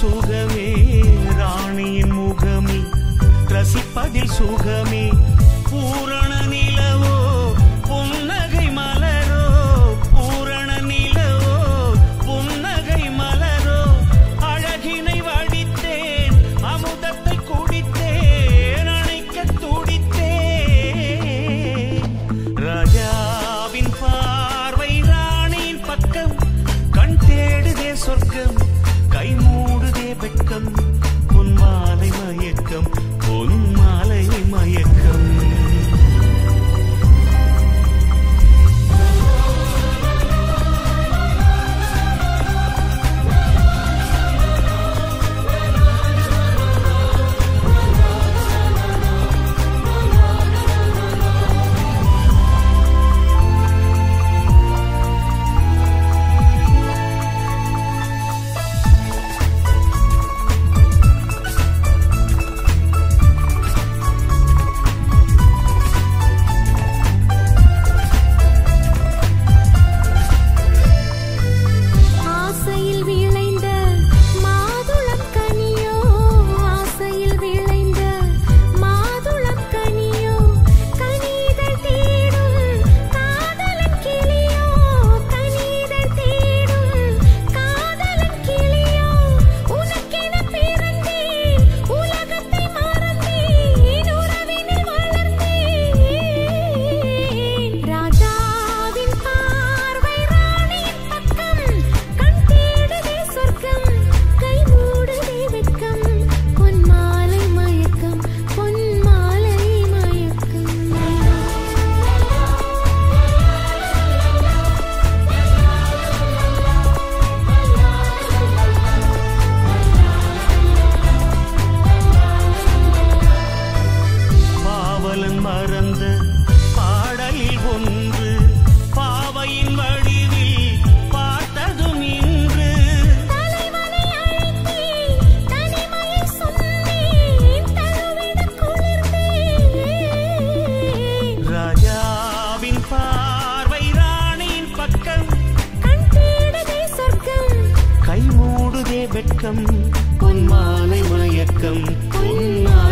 சுகமே ராணியின் முகமே ரசிப்பதில் சுகமே பூரண நிலவோ புன்னகை மலரோ பூரண நிலவோ புன்னகை மலரோ அழகினை வடித்தேன் அமுதத்தை குடித்தேன் அணைக்க துடித்தேன் ராஜாவின் பார்வை ராணியின் பக்கம் கண் தேடுதே சொர்க்கம் கை மூடுதே வெட்கம் பொன் மாலை மயக்கம் பொன் மாலை மயக்கம் ஆசையில் விளைந்த மாதுளம் கனியோ ஆசையில் விளைந்த மாதுளம் கனியோ கனிதழ் தேடும் காதலன் கிளியோ கனிதழ் தேடும் காதலன் கிளியோ உனக்கென பிறந்தேன் உலகத்தை மறந்தேன் உறவினில் வளர்ந்தேன் ராஜாவின் பார்வை ராணியின் பக்கம் கண் தேடுதே சொர்க்கம் கை மூடுதே வெட்கம் பொன் மாலை மயக்கம் பொன் மாலை மயக்கம் பாவலன் மறந்த பாடலில் ஒன்று பாவையின் வடிவில் பார்த்ததும் இன்று தலைவனை அழைத்தேன் தனிமையை சொன்னேன் தழுவிட குளிர்ந்தேன் ராஜாவின் பார்வை ராணியின் பக்கம் கண் தேடுதே சொர்க்கம் கை மூடுதே வெட்கம் பொன் மாலை மயக்கம் பொன் மாலை